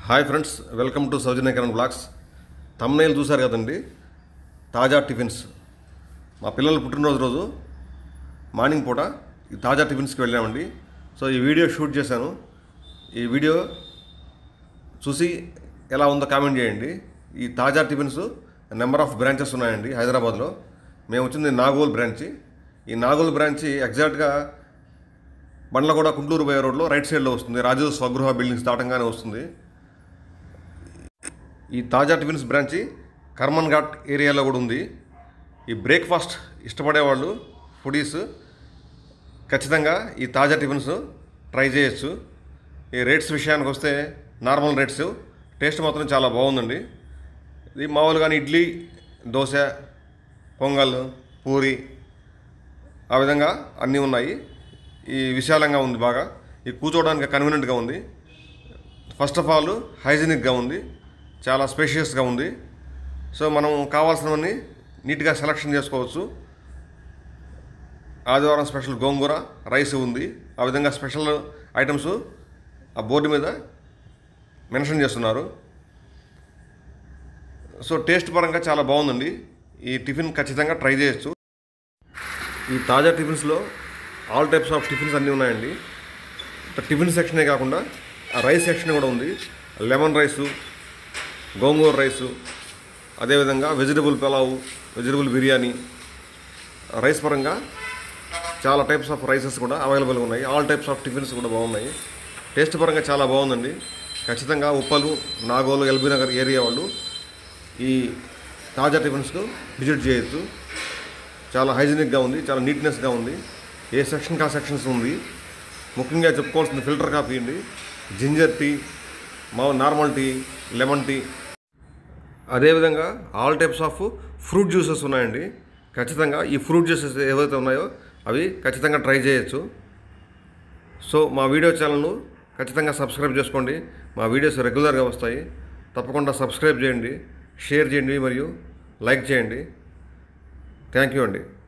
hi friends welcome to Soujanyakaran blogs thumbnail చూశారు కదండి తాజా టిఫిన్స్ మా పిల్లల పుట్టినరోజు రోజు మార్నింగ్ పూట ఈ తాజా టిఫిన్స్కి వెళ్ళామండి సో ఈ వీడియో షూట్ చేశాను ఈ వీడియో చూసి ఎలా ఉందో కామెంట్ చేయండి ఈ తాజా టిఫిన్స్ నెంబర్ ఆఫ్ బ్రాంచెస్ ఉన్నాయండి హైదరాబాద్లో మేము వచ్చింది నాగోల్ బ్రాంచి ఈ నాగోల్ బ్రాంచి ఎగ్జాక్ట్గా బండ్లగూడ కుంటూరు పోయే రోడ్లో రైట్ సైడ్లో వస్తుంది రాజు స్వగృహ బిల్డింగ్స్ దాటంగానే వస్తుంది ఈ తాజా టిఫిన్స్ బ్రాంచి కర్మన్ ఘాట్ ఏరియాలో కూడా ఉంది ఈ బ్రేక్ఫాస్ట్ ఇష్టపడేవాళ్ళు ఫుడీస్ ఖచ్చితంగా ఈ తాజా టిఫిన్స్ ట్రై చేయొచ్చు ఈ రేట్స్ విషయానికి వస్తే నార్మల్ రేట్స్ టేస్ట్ మాత్రం చాలా బాగుందండి ఇది మామూలుగానే ఇడ్లీ దోశ పొంగల్ పూరి ఆ విధంగా అన్నీ ఉన్నాయి ఈ విశాలంగా ఉంది బాగా ఈ కూర్చోవడానికి కన్వీనియంట్గా ఉంది ఫస్ట్ ఆఫ్ ఆల్ హైజీనిక్గా ఉంది చాలా స్పేషియస్గా ఉంది సో మనం కావాల్సినవన్నీ నీట్గా సెలక్షన్ చేసుకోవచ్చు ఆదివారం స్పెషల్ గోంగూర రైస్ ఉంది ఆ విధంగా స్పెషల్ ఐటమ్స్ ఆ బోర్డు మీద మెన్షన్ చేస్తున్నారు సో టేస్ట్ పరంగా చాలా బాగుందండి ఈ టిఫిన్ ఖచ్చితంగా ట్రై చేయొచ్చు ఈ తాజా టిఫిన్స్లో ఆల్ టైప్స్ ఆఫ్ టిఫిన్స్ అన్నీ ఉన్నాయండి ఇట్లా టిఫిన్ సెక్షనే కాకుండా ఆ రైస్ సెక్షన్ కూడా ఉంది లెమన్ రైసు గోంగూర రైసు అదేవిధంగా vegetable pulao vegetable biryani rice పరంగా చాలా టైప్స్ ఆఫ్ రైసెస్ కూడా అవైలబుల్గా ఉన్నాయి ఆల్ టైప్స్ ఆఫ్ టిఫిన్స్ కూడా బాగున్నాయి టేస్ట్ పరంగా చాలా బాగుందండి ఖచ్చితంగా ఉప్పలు నాగోలు ఎల్బీ నగర్ ఏరియా వాళ్ళు ఈ తాజా టిఫిన్స్కు విజిట్ చేయొచ్చు చాలా హైజీనిక్గా ఉంది చాలా నీట్నెస్గా ఉంది ఏ సెక్షన్కి ఆ సెక్షన్స్ ఉంది ముఖ్యంగా చెప్పుకోవాల్సింది ఫిల్టర్ కాఫీ అండి జింజర్ టీ మా నార్మల్ టీ లెమన్ టీ అదేవిధంగా all types of fruit juices ఉన్నాయండి ఖచ్చితంగా ఈ ఫ్రూట్ జ్యూసెస్ ఏవైతే ఉన్నాయో అవి ఖచ్చితంగా ట్రై చేయొచ్చు సో మా వీడియో ఛానల్ను ఖచ్చితంగా సబ్స్క్రైబ్ చేసుకోండి మా వీడియోస్ రెగ్యులర్గా వస్తాయి తప్పకుండా సబ్స్క్రైబ్ చేయండి షేర్ చేయండి మరియు లైక్ చేయండి థ్యాంక్ యూ అండి